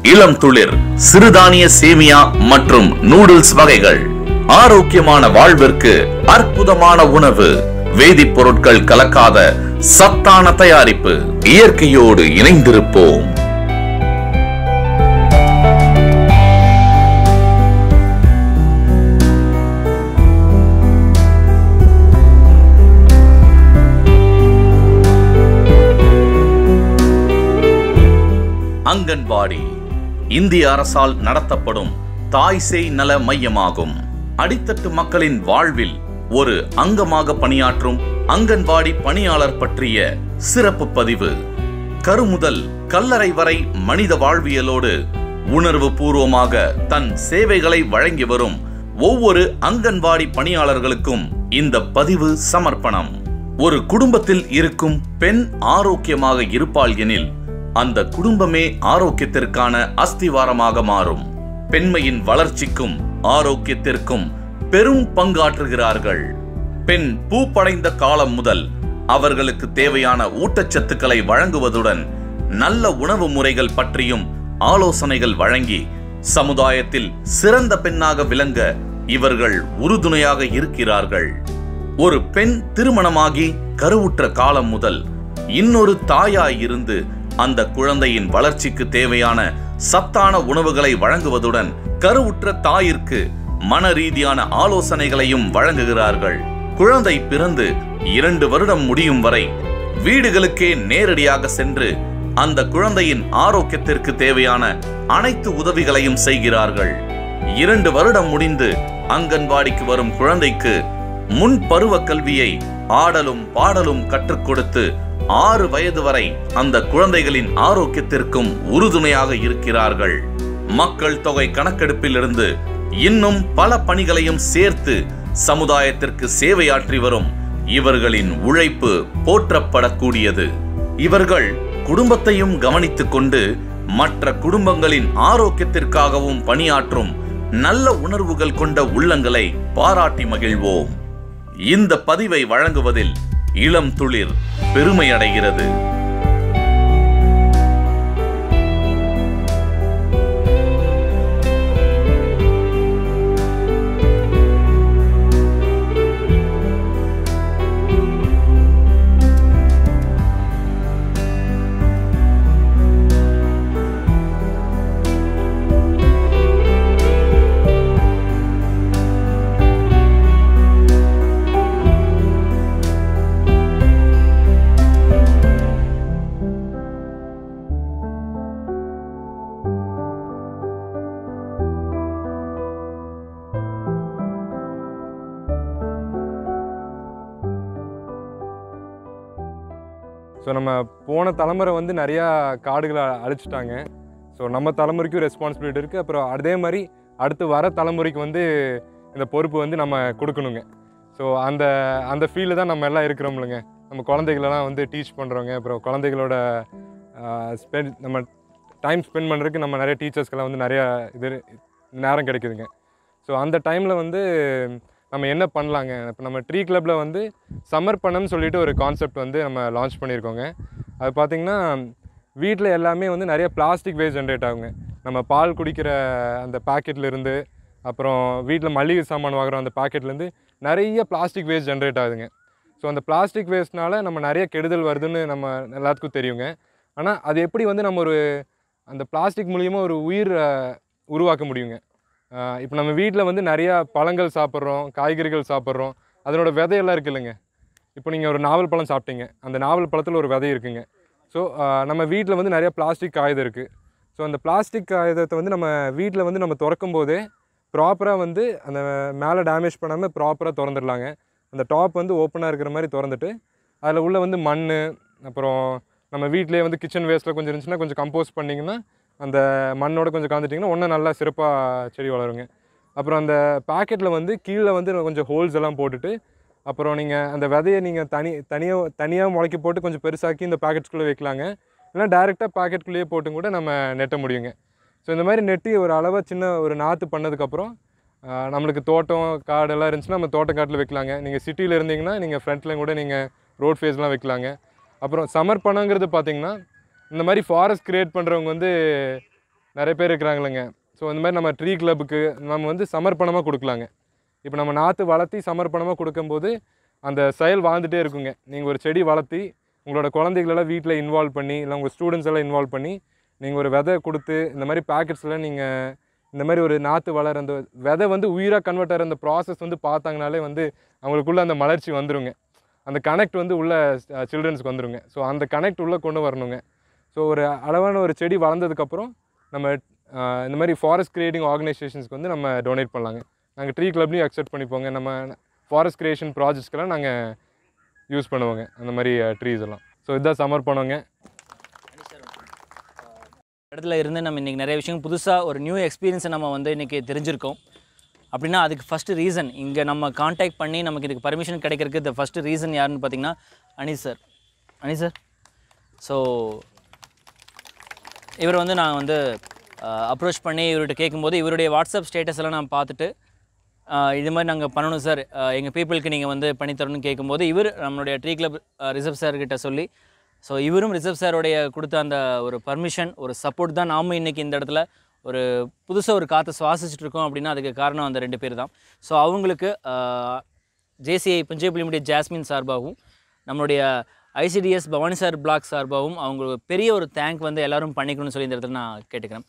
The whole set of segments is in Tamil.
இளம் துளிர் சிறுதானிய சேமியா மற்றும் நூடுல்ஸ் வகைகள் ஆரோக்கியமான வாழ்விற்கு அற்புதமான உணவு வேதிப்பொருட்கள் கலக்காத சத்தான தயாரிப்பு இயற்கையோடு இணைந்திருப்போம் அங்கன்வாடி இந்திய அரசால் நடத்தப்படும் தாய் சேய் நல மையமாகும் அடித்தட்டு மக்களின் வாழ்வில் ஒரு அங்கமாக பணியாற்றும் அங்கன்வாடி பணியாளர் பற்றிய சிறப்பு பதிவு கருமுதல் கல்லறை வரை மனித வாழ்வியலோடு உணர்வு பூர்வமாக தன் சேவைகளை வழங்கி வரும் ஒவ்வொரு அங்கன்வாடி பணியாளர்களுக்கும் இந்த பதிவு சமர்ப்பணம் ஒரு குடும்பத்தில் இருக்கும் பெண் ஆரோக்கியமாக இருப்பாள் எனில் அந்த குடும்பமே ஆரோக்கியத்திற்கான அஸ்திவாரமாக மாறும் பெண்மையின் வளர்ச்சிக்கும் ஆரோக்கியத்திற்கும் பெரும் பங்காற்றுகிறார்கள் பெண் பூப்படைந்த காலம் முதல் அவர்களுக்கு தேவையான ஊட்டச்சத்துக்களை வழங்குவதுடன் நல்ல உணவு முறைகள் பற்றியும் ஆலோசனைகள் வழங்கி சமுதாயத்தில் சிறந்த பெண்ணாக விளங்க இவர்கள் உறுதுணையாக இருக்கிறார்கள் ஒரு பெண் திருமணமாகி கருவுற்ற காலம் முதல் இன்னொரு தாயாய் இருந்து அந்த குழந்தையின் வளர்ச்சிக்கு தேவையான சத்தான உணவுகளை வழங்குவதுடன் கருவுற்ற தாயிற்கு மன ரீதியான ஆலோசனைகளையும் வழங்குகிறார்கள் குழந்தை பிறந்து இரண்டு வருடம் முடியும் வரை வீடுகளுக்கே நேரடியாக சென்று அந்த குழந்தையின் ஆரோக்கியத்திற்கு தேவையான அனைத்து உதவிகளையும் செய்கிறார்கள் இரண்டு வருடம் முடிந்து அங்கன்வாடிக்கு வரும் குழந்தைக்கு முன் பருவ கல்வியை ஆடலும் பாடலும் கற்றுக் கொடுத்து ஆறு வயது வரை அந்த குழந்தைகளின் ஆரோக்கியத்திற்கும் உறுதுணையாக இருக்கிறார்கள் மக்கள் தொகை கணக்கெடுப்பிலிருந்து இன்னும் பல பணிகளையும் சேர்த்து சமுதாயத்திற்கு சேவையாற்றி வரும் இவர்களின் உழைப்பு போற்றப்படக்கூடியது இவர்கள் குடும்பத்தையும் கவனித்துக் கொண்டு மற்ற குடும்பங்களின் ஆரோக்கியத்திற்காகவும் பணியாற்றும் நல்ல உணர்வுகள் கொண்ட உள்ளங்களை பாராட்டி மகிழ்வோம் இந்த பதிவை வழங்குவதில் இளம் துளிர் பெருமை அடைகிறது ஸோ நம்ம போன தலைமுறை வந்து நிறையா காடுகளை அழிச்சிட்டாங்க ஸோ நம்ம தலைமுறைக்கும் ரெஸ்பான்சிபிலிட்டி இருக்குது அப்புறம் அதே மாதிரி அடுத்து வர தலைமுறைக்கு வந்து இந்த பொறுப்பு வந்து நம்ம கொடுக்கணுங்க ஸோ அந்த அந்த ஃபீல்டு தான் நம்ம எல்லாம் இருக்கிறோம்லங்க நம்ம குழந்தைகளெல்லாம் வந்து டீச் பண்ணுறோங்க அப்புறம் குழந்தைகளோட ஸ்பெண்ட் நம்ம டைம் ஸ்பெண்ட் பண்ணுறதுக்கு நம்ம நிறைய டீச்சர்ஸ்க்கெல்லாம் வந்து நிறைய இது நேரம் கிடைக்குதுங்க ஸோ அந்த டைமில் வந்து நம்ம என்ன பண்ணலாங்க இப்போ நம்ம ட்ரீ கிளப்பில் வந்து சமர்ப்பணம்னு சொல்லிட்டு ஒரு கான்செப்ட் வந்து நம்ம லான்ச் பண்ணியிருக்கோங்க அது பார்த்திங்கன்னா வீட்டில் எல்லாமே வந்து நிறைய பிளாஸ்டிக் வேஸ்ட் ஜென்ரேட் ஆகுங்க நம்ம பால் குடிக்கிற அந்த பாக்கெட்ல இருந்து அப்புறம் வீட்டில் மளிகை சாமான் வாங்குற அந்த பாக்கெட்லேருந்து நிறைய பிளாஸ்டிக் வேஸ்ட் ஜென்ரேட் ஆகுதுங்க ஸோ அந்த பிளாஸ்டிக் வேஸ்ட்னால நம்ம நிறைய கெடுதல் வருதுன்னு நம்ம எல்லாத்துக்கும் தெரியுங்க ஆனால் அது எப்படி வந்து நம்ம ஒரு அந்த பிளாஸ்டிக் மூலியமாக ஒரு உயிர் அஹ், உருவாக்க முடியுங்க இப்போ நம்ம வீட்டில் வந்து நிறையா பழங்கள் சாப்பிட்றோம் காய்கறிகள் சாப்பிட்றோம் அதனோட விதையெல்லாம் இருக்கு இல்லைங்க இப்போ நீங்கள் ஒரு நாவல் பழம் சாப்பிட்டீங்க அந்த நாவல் பழத்தில் ஒரு விதை இருக்குங்க ஸோ நம்ம வீட்டில் வந்து நிறைய பிளாஸ்டிக் காகிதம் இருக்குது ஸோ அந்த பிளாஸ்டிக் காகிதத்தை வந்து நம்ம வீட்டில் வந்து நம்ம திறக்கும் போதே ப்ராப்பராக வந்து அந்த மேலே டேமேஜ் பண்ணாமல் ப்ராப்பராக திறந்துடலாங்க அந்த டாப் வந்து ஓப்பனாக இருக்கிற மாதிரி திறந்துட்டு அதில் உள்ள வந்து மண் அப்புறம் நம்ம வீட்டிலேயே வந்து கிச்சன் வேஸ்ட்டில் கொஞ்சம் இருந்துச்சுன்னா கொஞ்சம் கம்போஸ் பண்ணிங்கன்னா அந்த மண்ணோட கொஞ்சம் கலந்துட்டிங்கன்னா ஒன்றும் நல்லா சிறப்பாக செடி வளருங்க அப்புறம் அந்த பாக்கெட்டில் வந்து கீழே வந்து கொஞ்சம் ஹோல்ஸ் எல்லாம் போட்டுட்டு அப்புறம் நீங்கள் அந்த விதையை நீங்கள் தனி தனியாக தனியாக முளைக்க போட்டு கொஞ்சம் பெருசாக்கி இந்த பாக்கெட்ஸ்குள்ளே வைக்கலாங்க இல்லைனா டேரெக்டாக பாக்கெட்குள்ளேயே போட்டும் கூட நம்ம நெட்ட முடியுங்க ஸோ இந்த மாதிரி நெட்டி ஒரு அளவாக சின்ன ஒரு நாற்று பண்ணதுக்கப்புறம் ஆஹ், நம்மளுக்கு தோட்டம் காடெல்லாம் இருந்துச்சுன்னா நம்ம தோட்டம் காட்டில் வைக்கலாங்க நீங்கள் சிட்டியில் இருந்தீங்கன்னா நீங்கள் ஃப்ரண்ட்டில் கூட நீங்கள் ரோட் ஃபேஸ்லாம் வைக்கலாங்க அப்புறம் சமர்ப்பணங்கிறது பார்த்தீங்கன்னா இந்த மாதிரி ஃபாரஸ்ட் கிரியேட் பண்ணுறவங்க வந்து நிறைய பேர் இருக்கிறாங்களேங்க ஸோ இந்த மாதிரி நம்ம ட்ரீ கிளப்புக்கு நம்ம வந்து சமர்ப்பணமாக கொடுக்கலாங்க இப்போ நம்ம நாற்று வளர்த்தி சமர்ப்பணமாக கொடுக்கும்போது அந்த செயல் வாழ்ந்துட்டே இருக்குங்க நீங்கள் ஒரு செடி வளர்த்தி உங்களோட குழந்தைகளெல்லாம் வீட்டில் இன்வால்வ் பண்ணி இல்லை உங்கள் ஸ்டூடெண்ட்ஸ் எல்லாம் இன்வால்வ் பண்ணி நீங்கள் ஒரு விதை கொடுத்து இந்த மாதிரி பேக்கெட்ஸில் நீங்கள் இந்த மாதிரி ஒரு நாற்று வளர அந்த விதை வந்து உயிராக கன்வெர்ட் ஆகிற அந்த ப்ராசஸ் வந்து பார்த்தாங்கனாலே வந்து அவங்களுக்குள்ள அந்த மலர்ச்சி வந்துருங்க அந்த கனெக்ட் வந்து உள்ள சில்ட்ரன்ஸ்க்கு வந்துருங்க ஸோ அந்த கனெக்ட் உள்ளே கொண்டு வரணுங்க ஸோ ஒரு அளவான ஒரு செடி வளர்ந்ததுக்கப்புறம் நம்ம ஆஹ், இந்த மாதிரி ஃபாரஸ்ட் கிரியேட்டிங் ஆர்கனைசேஷன்ஸ்க்கு வந்து நம்ம டொனேட் பண்ணலாங்க நாங்கள் ட்ரீ கிளப்லையும் அக்செப்ட் பண்ணிப்போங்க நம்ம ஃபாரஸ்ட் கிரியேஷன் ப்ராஜெக்ட்ஸ்க்கெல்லாம் நாங்கள் யூஸ் பண்ணுவோங்க அந்த மாதிரி ட்ரீஸ் எல்லாம் ஸோ இதுதான் சமர்ப்பணங்க இடத்துல இருந்து நம்ம இன்றைக்கி நிறைய விஷயம் புதுசாக ஒரு நியூ எக்ஸ்பீரியன்ஸை நம்ம வந்து இன்றைக்கி தெரிஞ்சிருக்கோம் அப்படின்னா அதுக்கு ஃபஸ்ட்டு ரீசன் இங்கே நம்ம காண்டாக்ட் பண்ணி நமக்கு இதுக்கு பர்மிஷன் கிடைக்கிறதுக்கு இந்த ஃபஸ்ட்டு ரீசன் யாருன்னு பார்த்தீங்கன்னா Anees sir Anees sir so இவர் வந்து நான் வந்து அப்ரோச் பண்ணி இவர்கிட்ட கேட்கும்போது இவருடைய வாட்ஸ்அப் ஸ்டேட்டஸ் எல்லாம் நான் பார்த்துட்டு ஆஹ் இது மாதிரி நாங்கள் பண்ணணும் சார் எங்கள் பீப்புளுக்கு நீங்கள் வந்து பண்ணித்தரணும்னு கேட்கும்போது இவர் நம்மளுடைய ட்ரீ கிளப் ரிசர்வ் சார்கிட்ட சொல்லி ஸோ இவரும் ரிசர்வ் சாரோடைய கொடுத்த அந்த ஒரு பர்மிஷன் ஒரு சப்போர்ட் தான் நாமும் இன்றைக்கி இந்த இடத்துல ஒரு புதுசாக ஒரு காற்றை சுவாசிச்சுட்டு இருக்கோம் அப்படின்னா அதுக்கு காரணம் அந்த ரெண்டு பேர் தான் ஸோ அவங்களுக்கு ஜேசிஐ பஞ்சாப் லிமிடெட் ஜாஸ்மின் சார்பாகவும் நம்மளுடைய ஐசிடிஎஸ் பவானி சார் பிளாக் சார்பாகவும் அவங்க பெரிய ஒரு தேங்க் வந்து எல்லாரும் பண்ணிக்கணும்னு சொல்லி இந்த இடத்துல நான் கேட்டுக்கிறேன்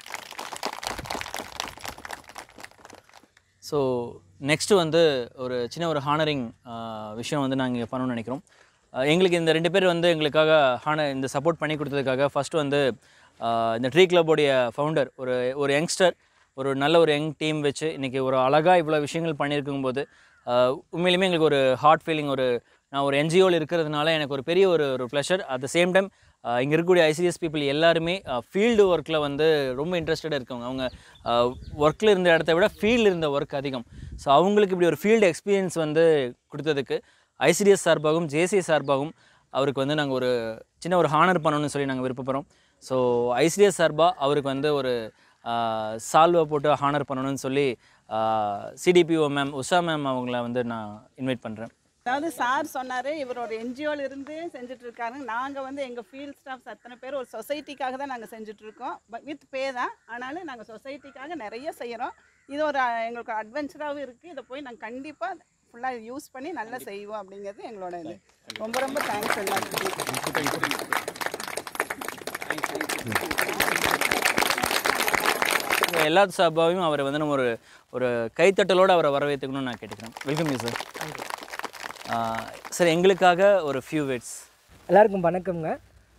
ஸோ நெக்ஸ்ட்டு வந்து ஒரு சின்ன ஒரு ஹானரிங் விஷயம் வந்து நாங்கள் பண்ணணும்னு நினைக்கிறோம் அஹ் எங்களுக்கு இந்த ரெண்டு பேர் வந்து எங்களுக்காக ஹான இந்த சப்போர்ட் பண்ணி கொடுத்ததுக்காக ஃபஸ்ட்டு வந்து அஹ் இந்த ட்ரீ கிளப்போடைய ஃபவுண்டர் ஒரு ஒரு யங்ஸ்டர் ஒரு நல்ல ஒரு யங் டீம் வச்சு இன்றைக்கி ஒரு அழகாக இவ்வளோ விஷயங்கள் பண்ணியிருக்கும் போது அஹ் உண்மையிலுமே எங்களுக்கு ஒரு ஹார்ட் ஃபீலிங் ஒரு நான் ஒரு என்ஜிஓவில் இருக்கிறதுனால எனக்கு ஒரு பெரிய ஒரு ஒரு pleasure at the same time இங்கே இருக்கக்கூடிய ஐசிடிஎஸ் பீப்புள் எல்லாருமே ஃபீல்டு ஒர்க்கில் வந்து ரொம்ப இன்ட்ரெஸ்டடாக இருக்கவங்க அவங்க ஒர்க்கில் இருந்த இடத்த விட ஃபீல்டில் இருந்த ஒர்க் அதிகம் ஸோ அவங்களுக்கு இப்படி ஒரு ஃபீல்டு எக்ஸ்பீரியன்ஸ் வந்து கொடுத்ததுக்கு ஐசிடிஎஸ் சார்பாகவும் ஜேசி சார்பாகவும் அவருக்கு வந்து நாங்கள் ஒரு சின்ன ஒரு ஹானர் பண்ணணும்னு சொல்லி நாங்கள் விருப்பப்படுறோம் ஸோ ஐசிடிஎஸ் சார்பாக அவருக்கு வந்து ஒரு சால்வை போட்டு ஹானர் பண்ணணும்னு சொல்லி சிடிபிஓ மேம் உஷா மேம் அவங்கள வந்து நான் இன்வைட் பண்ணுறேன் அதாவது சார் சொன்னார் இவர் ஒரு என்ஜிஓல இருந்து செஞ்சுட்டு இருக்காரு நாங்கள் வந்து எங்கள் ஃபீல்ட் ஸ்டாஃப்ஸ் அத்தனை பேர் ஒரு சொசைட்டிக்காக தான் நாங்கள் செஞ்சுட்டு இருக்கோம் வித் பே தான் ஆனாலும் நாங்கள் சொசைட்டிக்காக நிறைய செய்கிறோம் இது ஒரு அஹ், எங்களுக்கு அட்வென்ச்சராகவும் இருக்குது இதை போய் நாங்கள் கண்டிப்பாக ஃபுல்லாக யூஸ் பண்ணி நல்லா செய்வோம் அப்படிங்கிறது எங்களோட இது ரொம்ப ரொம்ப தேங்க்ஸ் எல்லாத்துக்கும் உங்க எல்லா சார்பாகவும் அவரை வந்து நம்ம ஒரு ஒரு கைத்தட்டலோடு அவரை வரவேற்றுக்கணும்னு நான் கேட்டுக்கிறேன் வெல்கம் யூ சார் சார் எங்களுக்காக ஒரு ஃபியூ வேர்ட்ஸ் எல்லாருக்கும் வணக்கம்ங்க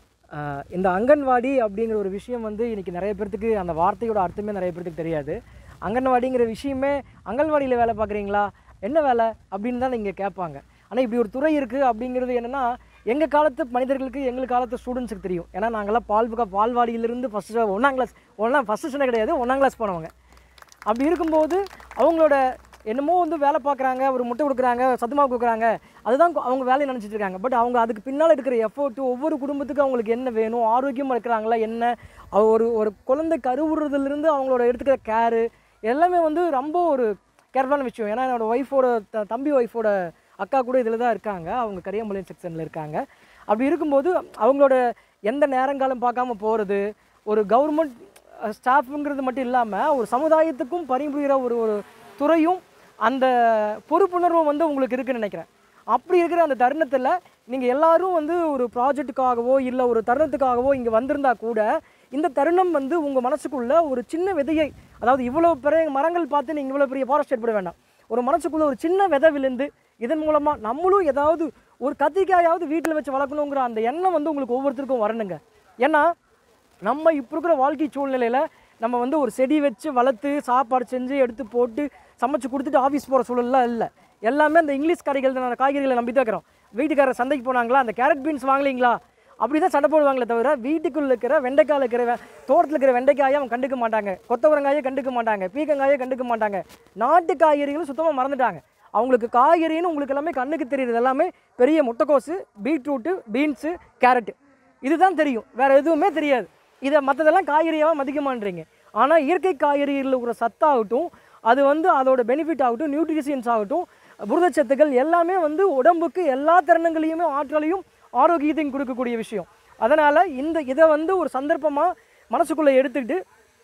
ஆஹ் இந்த அங்கன்வாடி அப்படிங்கிற ஒரு விஷயம் வந்து இன்றைக்கி நிறைய பேர்த்துக்கு அந்த வார்த்தையோட அர்த்தமே நிறைய பேர்த்துக்கு தெரியாது அங்கன்வாடிங்கிற விஷயமே அங்கன்வாடியில் வேலை பார்க்குறீங்களா என்ன வேலை அப்படின்னு தான் இங்கே கேட்பாங்க ஆனால் இப்படி ஒரு துறை இருக்குது அப்படிங்கிறது என்னென்னா எங்கள் காலத்து மனிதர்களுக்கு எங்கள் காலத்து ஸ்டூடெண்ட்ஸுக்கு தெரியும் ஏன்னா நாங்கள்லாம் பால் பால்வாடியிலிருந்து ஃபஸ்ட்டு ஒன்றாம் கிளாஸ் ஒன்றா ஃபஸ்ட்டு சின்ன கிடையாது ஒன்றாம் கிளாஸ் போனவங்க அப்படி இருக்கும்போது அவங்களோட என்னமோ வந்து வேலை பார்க்குறாங்க ஒரு முட்டை கொடுக்குறாங்க சத்துமாவு கொடுக்குறாங்க அதுதான் கு- அவங்க வேலையை நினச்சிட்டு இருக்காங்க பட் அவங்க அதுக்கு பின்னால் இருக்கிற எஃபோர்ட்டு ஒவ்வொரு குடும்பத்துக்கும் அவங்களுக்கு என்ன வேணும் ஆரோக்கியமாக இருக்கிறாங்களா என்ன அவ ஒரு ஒரு குழந்தை கருவுறதுலேருந்து அவங்களோட எடுத்துக்கிற கேரு எல்லாமே வந்து ரொம்ப ஒரு கேர்ஃபுல்லான விஷயம் ஏன்னா என்னோட ஒய்ஃபோட த தம்பி ஒய்ஃபோட அக்கா கூட இதில் தான் இருக்காங்க அவங்க கரியாமலையன் செக்ஷனில் இருக்காங்க அப்படி இருக்கும்போது அவங்களோட எந்த நேரங்காலம் பார்க்காம போகிறது ஒரு கவர்மெண்ட் ஸ்டாஃபுங்கிறது மட்டும் இல்லாமல் ஒரு சமுதாயத்துக்கும் பணிபுரிகிற ஒரு ஒரு துறையும் அந்த பொறுப்புணர்வும் வந்து உங்களுக்கு இருக்குன்னு நினைக்கிறேன் அப்படி இருக்கிற அந்த தருணத்தில் நீங்கள் எல்லாரும் வந்து ஒரு ப்ராஜெக்ட்டுக்காகவோ இல்லை ஒரு தருணத்துக்காகவோ இங்கே வந்திருந்தா கூட இந்த தருணம் வந்து உங்கள் மனசுக்குள்ள ஒரு சின்ன விதையை அதாவது இவ்வளோ பெரிய மரங்கள் பார்த்து நீங்கள் இவ்வளோ பெரிய ஃபாரஸ்ட் ஏற்பட வேண்டாம் ஒரு மனசுக்குள்ள ஒரு சின்ன விதை விழுந்து இதன் மூலமாக நம்மளும் ஏதாவது ஒரு கத்திரிக்காயாவது வீட்டில் வச்சு வளர்க்கணுங்கிற அந்த எண்ணம் வந்து உங்களுக்கு ஒவ்வொருத்தருக்கும் வரணுங்க ஏன்னா நம்ம இப்போ இருக்கிற வாழ்க்கை சூழ்நிலையில் நம்ம வந்து ஒரு செடி வச்சு வளர்த்து சாப்பாடு செஞ்சு எடுத்து போட்டு சமைச்சு கொடுத்துட்டு ஆஃபீஸ் போகிற சூழல்லாம் இல்லை எல்லாமே அந்த இங்கிலீஷ் கடைகள் அந்த காய்கறிகளை நம்பி தான் இருக்கிறோம் வீட்டுக்காரர் சந்தைக்கு போனாங்களா அந்த கேரட் பீன்ஸ் வாங்கலீங்களா அப்படி தான் சண்டை போடுவாங்களே தவிர வீட்டுக்குள்ள இருக்கிற வெண்டைக்காயில் இருக்கிற வெ- தோட்டத்தில் இருக்கிற வெண்டைக்காயை அவங்க கண்டுக்க மாட்டாங்க கொத்தவரங்காயை கண்டுக்க மாட்டாங்க பீக்கங்காயை கண்டுக்க மாட்டாங்க நாட்டு காய்கறிகளும் சுத்தமாக மறந்துட்டாங்க அவங்களுக்கு காய்கறின்னு உங்களுக்கு எல்லாமே கண்ணுக்கு தெரியுறது எல்லாமே பெரிய முட்டைக்கோசு பீட்ரூட்டு பீன்ஸு கேரட்டு இதுதான் தெரியும் வேற எதுவுமே தெரியாது இதை மற்றதெல்லாம் காய்கறியாக மதிக்க மாட்டீங்க ஆனால் இயற்கை காய்கறிகளில் இருக்கிற சத்தாகட்டும் அது வந்து அதோட பெனிஃபிட் ஆகட்டும் நியூட்ரிஷியன்ஸ் ஆகட்டும் புரதச்சத்துக்கள் எல்லாமே வந்து உடம்புக்கு எல்லா தருணங்களையுமே ஆற்றலையும் ஆரோக்கியத்தையும் கொடுக்கக்கூடிய விஷயம் அதனால் இந்த இதை வந்து ஒரு சந்தர்ப்பமாக மனசுக்குள்ளே எடுத்துக்கிட்டு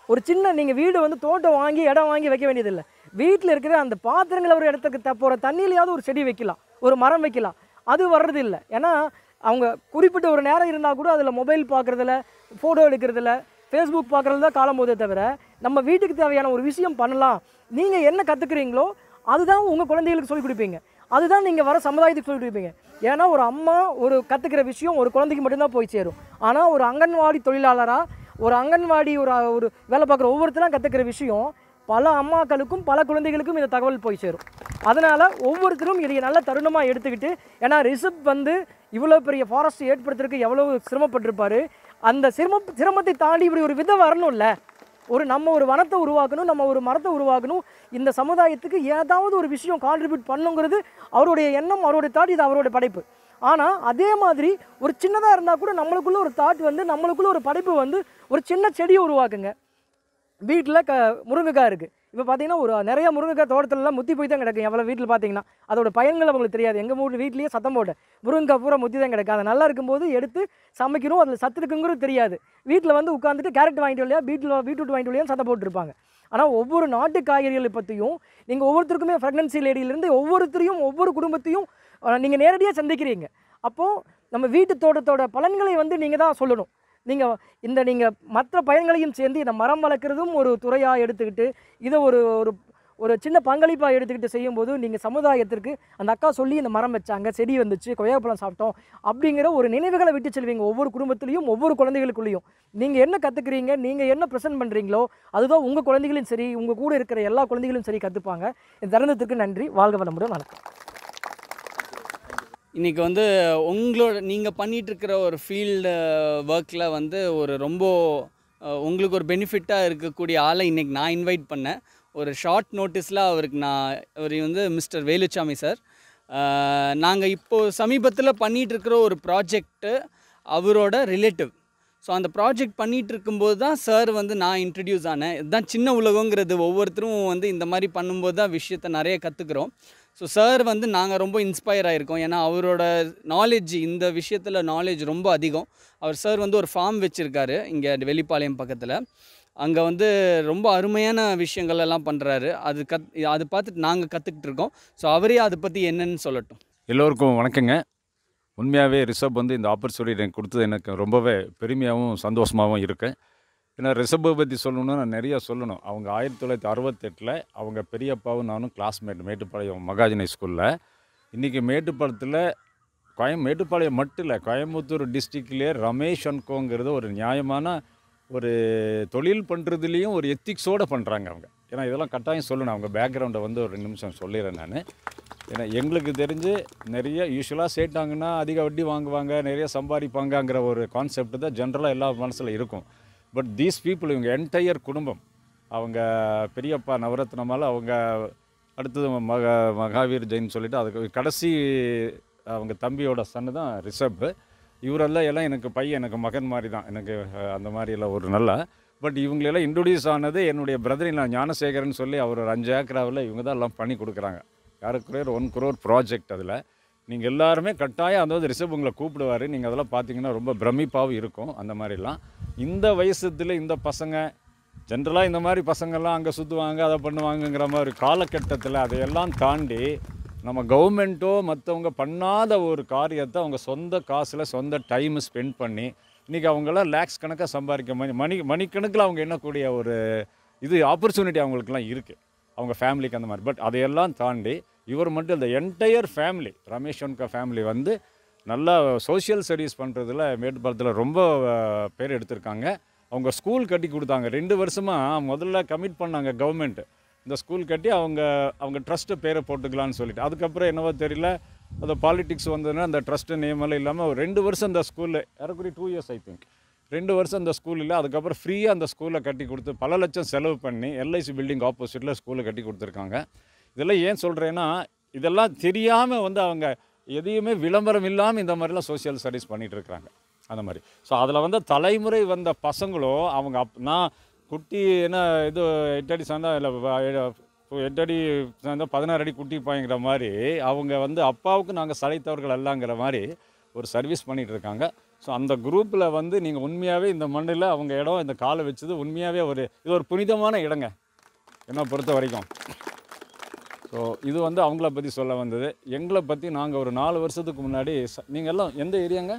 ஒரு சின்ன நீங்கள் வீடு வந்து தோட்டம் வாங்கி இடம் வாங்கி வைக்க வேண்டியதில்லை வீட்டில் இருக்கிற அந்த பாத்திரங்களை ஒரு இடத்துக்கு த போகிற தண்ணியிலையாவது ஒரு செடி வைக்கலாம் ஒரு மரம் வைக்கலாம் அது வர்றது இல்லை ஏன்னா அவங்க குறிப்பிட்ட ஒரு நேரம் இருந்தால் கூட அதில் மொபைல் பார்க்குறதுல ஃபோட்டோ எடுக்கிறதுல ஃபேஸ்புக் பார்க்குறது தான் காலம் போதே தவிர நம்ம வீட்டுக்கு தேவையான ஒரு விஷயம் பண்ணலாம் நீங்கள் என்ன கற்றுக்குறீங்களோ அதுதான் உங்கள் குழந்தைகளுக்கு சொல்லிக் கொடுப்பீங்க அதுதான் நீங்கள் வர சமுதாயத்துக்கு சொல்லிக் கொடுப்பீங்க ஏன்னா ஒரு அம்மா ஒரு கற்றுக்கிற விஷயம் ஒரு குழந்தைக்கு மட்டும்தான் போய் சேரும் ஆனால் ஒரு அங்கன்வாடி தொழிலாளராக ஒரு அங்கன்வாடி ஒரு ஒரு வேலை பார்க்குற ஒவ்வொருத்தரும் கற்றுக்கிற விஷயம் பல அம்மாக்களுக்கும் பல குழந்தைகளுக்கும் இந்த தகவல் போய் சேரும் அதனால் ஒவ்வொருத்தரும் இதை நல்ல தருணமாக எடுத்துக்கிட்டு ஏன்னா ரிஷப் வந்து இவ்வளோ பெரிய ஃபாரஸ்ட் ஏற்படுத்துறதுக்கு எவ்வளோ சிரமப்பட்டிருப்பாரு அந்த சிரம சிரமத்தை தாண்டி இப்படி ஒரு விதை வரணும்ல ஒரு நம்ம ஒரு வனத்தை உருவாக்கணும் நம்ம ஒரு மரத்தை உருவாக்கணும் இந்த சமுதாயத்துக்கு ஏதாவது ஒரு விஷயம் கான்ட்ரிபியூட் பண்ணுங்கிறது அவருடைய எண்ணம் அவருடைய தாட் இது அவருடைய படைப்பு ஆனால் அதே மாதிரி ஒரு சின்னதாக இருந்தால் கூட நம்மளுக்குள்ள ஒரு தாட் வந்து நம்மளுக்குள்ள ஒரு படைப்பு வந்து ஒரு சின்ன செடியை உருவாக்குங்க வீட்டில் க முருங்கைக்காய் இருக்குது இப்போ பார்த்தீங்கன்னா ஒரு நிறைய முருங்கைக்காய் தோட்டத்துலலாம் முத்தி போய் தான் கிடக்கும் எவ்வளோ வீட்டில் பார்த்தீங்கன்னா அதோட பயன்கள் அவங்களுக்கு தெரியாது எங்கள் வீட்டு வீட்லேயே சத்தம் போட்டேன் முருங்கைக்காய் பூரா முத்தி தான் கிடக்கு அது நல்லா இருக்கும்போது எடுத்து சமைக்கணும் அதில் சத்து இருக்குங்கிறது தெரியாது வீட்டில் வந்து உட்காந்துட்டு கேரட் வாங்கிட்டு இல்லையா வீட்டில் பீட்ரூட் வாங்கிட்டு இல்லையா சத்தம் போட்டுருப்பாங்க ஆனால் ஒவ்வொரு நாட்டு காய்கறிகளை பற்றியும் நீங்கள் ஒவ்வொருத்தருக்குமே ப்ரெக்னன்சி லேடியிலேருந்து ஒவ்வொருத்தரையும் ஒவ்வொரு குடும்பத்தையும் நீங்கள் நேரடியாக சந்திக்கிறீங்க அப்போது நம்ம வீட்டு தோட்டத்தோட பலன்களை வந்து நீங்கள் தான் சொல்லணும் நீங்கள் இந்த நீங்கள் மற்ற பயன்களையும் சேர்ந்து இந்த மரம் வளர்க்குறதும் ஒரு துறையாக எடுத்துக்கிட்டு இதை ஒரு ஒரு ஒரு சின்ன பங்களிப்பாக எடுத்துக்கிட்டு செய்யும்போது நீங்கள் சமுதாயத்திற்கு அந்த அக்கா சொல்லி இந்த மரம் வச்சாங்க செடி வந்துச்சு கொய்யாப்பழம் சாப்பிட்டோம் அப்படிங்கிற ஒரு நினைவுகளை விட்டு செல்வீங்க ஒவ்வொரு குடும்பத்துலேயும் ஒவ்வொரு குழந்தைகளுக்குள்ளேயும் நீங்கள் என்ன கற்றுக்குறீங்க நீங்கள் என்ன ப்ரெசென்ட் பண்ணுறீங்களோ அதுதான் உங்கள் குழந்தைகளும் சரி உங்கள் கூட இருக்கிற எல்லா குழந்தைகளும் சரி கற்றுப்பாங்க இந்த தருணத்திற்கு நன்றி வாழ்க வளமுடன் வணக்கம் இன்றைக்கி வந்து உங்களோட நீங்கள் பண்ணிகிட்டு இருக்கிற ஒரு ஃபீல்டு ஒர்க்கில் வந்து ஒரு ரொம்ப அஹ், உங்களுக்கு ஒரு பெனிஃபிட்டாக இருக்கக்கூடிய ஆளை இன்றைக்கி நான் இன்வைட் பண்ணேன் ஒரு ஷார்ட் நோட்டீஸில் அவருக்கு நான் அவர் வந்து மிஸ்டர் வேலுச்சாமி சார் நாங்கள் இப்போது சமீபத்தில் பண்ணிகிட்டு இருக்கிற ஒரு ப்ராஜெக்ட்டு அவரோட ரிலேட்டிவ் ஸோ அந்த ப்ராஜெக்ட் பண்ணிகிட்டு இருக்கும்போது தான் சார் வந்து நான் இன்ட்ரடியூஸ் ஆனேன் இதுதான் சின்ன உலகங்கிறது ஒவ்வொருத்தரும் வந்து இந்த மாதிரி பண்ணும்போது தான் விஷயத்தை நிறைய கற்றுக்குறோம் ஸோ சார் வந்து நாங்கள் ரொம்ப இன்ஸ்பயர் ஆகிருக்கோம் ஏன்னா அவரோட நாலேஜ் இந்த விஷயத்தில் நாலேஜ் ரொம்ப அதிகம் அவர் சார் வந்து ஒரு ஃபார்ம் வச்சுருக்காரு இங்கே வெளிப்பாளையம் பக்கத்தில் அங்கே வந்து ரொம்ப அருமையான விஷயங்கள் எல்லாம் பண்ணுறாரு அது கத் அது பார்த்துட்டு நாங்கள் கற்றுக்கிட்டு இருக்கோம் ஸோ அவரே அதை பற்றி என்னன்னு சொல்லட்டும் எல்லோருக்கும் வணக்கங்க உண்மையாகவே ரிஷப் வந்து இந்த ஆப்பர்ச்சுனிட்டி எனக்கு கொடுத்தது எனக்கு ரொம்பவே பெருமையாகவும் சந்தோஷமாகவும் இருக்குது ஏன்னா ரிஷப்பை பற்றி சொல்லணும்னா நான் நிறையா சொல்லணும் அவங்க ஆயிரத்தி தொள்ளாயிரத்தி அறுபத்தெட்டில் அவங்க பெரியப்பாவும் நானும் கிளாஸ்மேட் மேட்டுப்பாளையம் மகாஜனை ஸ்கூலில் இன்றைக்கி மேட்டுப்பாளையத்தில் கோயம் மேட்டுப்பாளையம் மட்டும் இல்லை கோயம்புத்தூர் டிஸ்ட்ரிக்ட்லேயே ரமேஷ் அன்கோங்கிறது ஒரு நியாயமான ஒரு தொழில் பண்ணுறதுலேயும் ஒரு எத்திக்ஸோடு பண்ணுறாங்க அவங்க ஏன்னா இதெல்லாம் கட்டாயம் சொல்லணும் அவங்க பேக்ரவுண்டை வந்து ஒரு ரெண்டு நிமிஷம் சொல்லிடுறேன் நான் ஏன்னா எங்களுக்கு தெரிஞ்சு நிறைய யூஸ்வலாக சேர்த்தாங்கன்னா அதிக வட்டி வாங்குவாங்க நிறைய சம்பாதிப்பாங்கங்கிற ஒரு கான்செப்ட் தான் ஜென்ரலாக எல்லா மனசில் இருக்கும் பட் தீஸ் பீப்புள் இவங்க என்டையர் குடும்பம் அவங்க பெரியப்பா நவரத்னமால் அவங்க அடுத்தது மக மகாவீர் ஜெயின் சொல்லிட்டு அதுக்கு கடைசி அவங்க தம்பியோட சன்னு தான் ரிஷப் இவரெல்லாம் எல்லாம் எனக்கு பையன் எனக்கு மகன் மாதிரி தான் எனக்கு அஹ், அந்த மாதிரி எல்லாம் ஒரு நல்ல பட் இவங்களெல்லாம் இன்ட்ரடியூஸ் ஆனது என்னுடைய பிரதரின் நான் ஞானசேகரன் சொல்லி அவர் ஒரு அஞ்சு ஏக்கராவில் இவங்க தான் எல்லாம் பண்ணி கொடுக்குறாங்க யாருக்கு ஒன் குரோர் ப்ராஜெக்ட் அதில் நீங்கள் எல்லாருமே கட்டாயம் அதாவது ரிஷப் உங்களை கூப்பிடுவார் நீங்கள் அதெல்லாம் பார்த்தீங்கன்னா ரொம்ப பிரமிப்பாகவும் இருக்கும் அந்த மாதிரிலாம் இந்த வயசுல இந்த பசங்க ஜென்ரலாக இந்த மாதிரி பசங்கள்லாம் அங்கே சுற்றுவாங்க அதை பண்ணுவாங்கங்கிற மாதிரி காலகட்டத்தில் அதையெல்லாம் தாண்டி நம்ம கவர்மெண்ட்டோ மற்றவங்க பண்ணாத ஒரு காரியத்தை அவங்க சொந்த காசில் சொந்த டைம் ஸ்பெண்ட் பண்ணி இன்றைக்கி அவங்களாம் லேக்ஸ் கணக்காக சம்பாதிக்க மணி மணி மணிக்கணக்கில் அவங்க எண்ணக்கூடிய ஒரு இது ஆப்பர்ச்சுனிட்டி அவங்களுக்குலாம் இருக்குது அவங்க ஃபேமிலிக்கு அந்த மாதிரி பட் அதையெல்லாம் தாண்டி இவர் மட்டும் இந்த என்டையர் ஃபேமிலி ரமேஷ் ஒன்கா ஃபேமிலி வந்து நல்லா சோஷியல் ஸ்டடீஸ் பண்ணுறதுல மேட்டுப்பாளத்தில் ரொம்ப அஹ், பேர் எடுத்திருக்காங்க அவங்க ஸ்கூல் கட்டி கொடுத்தாங்க ரெண்டு வருஷமாக முதல்ல கமிட் பண்ணாங்க கவர்மெண்ட் இந்த ஸ்கூல் கட்டி அவங்க அவங்க ட்ரஸ்ட்டு பேரை போட்டுக்கலான்னு சொல்லிட்டு அதுக்கப்புறம் என்னவோ தெரியல அந்த பாலிடிக்ஸ் வந்ததுன்னா அந்த ட்ரஸ்ட்டு நேம் எல்லாம் இல்லாமல் ஒரு ரெண்டு வருஷம் அந்த ஸ்கூலில் ஏறக்குறைய டூ இயர்ஸ் ஐ திங்க் ரெண்டு வருஷம் அந்த ஸ்கூலில் அதுக்கப்புறம் ஃப்ரீயாக அந்த ஸ்கூலை கட்டி கொடுத்து பல லட்சம் செலவு பண்ணி எல்ஐசி பில்டிங் ஆப்போசிட்டில் ஸ்கூலை கட்டி கொடுத்துருக்காங்க இதெல்லாம் ஏன் சொல்கிறேன்னா இதெல்லாம் தெரியாமல் வந்து அவங்க எதையுமே விளம்பரம் இல்லாமல் இந்த மாதிரிலாம் சோஷியல் ஸ்டடீஸ் பண்ணிகிட்டு இருக்கிறாங்க அந்த மாதிரி ஸோ அதில் வந்து தலைமுறை வந்த பசங்களும் அவங்க அப் நான் குட்டி என்ன இது எட்டடி சார்ந்தா இல்லை எட்டடி சார்ந்தா பதினாறு அடி குட்டி பாய்ங்கிற மாதிரி அவங்க வந்து அப்பாவுக்கு நாங்கள் சளைத்தவர்கள் அல்லங்கிற மாதிரி ஒரு சர்வீஸ் பண்ணிகிட்டு இருக்காங்க ஸோ அந்த குரூப்பில் வந்து நீங்கள் உண்மையாகவே இந்த மண்ணில் அவங்க இடம் இந்த காலை வச்சது உண்மையாகவே ஒரு இது ஒரு புனிதமான இடங்க என்னை பொறுத்த வரைக்கும் ஸோ இது வந்து அவங்கள பற்றி சொல்ல வந்தது எங்களை பற்றி நாங்கள் ஒரு நாலு வருஷத்துக்கு முன்னாடி ச- நீங்கள் எல்லாம் எந்த ஏரியாங்க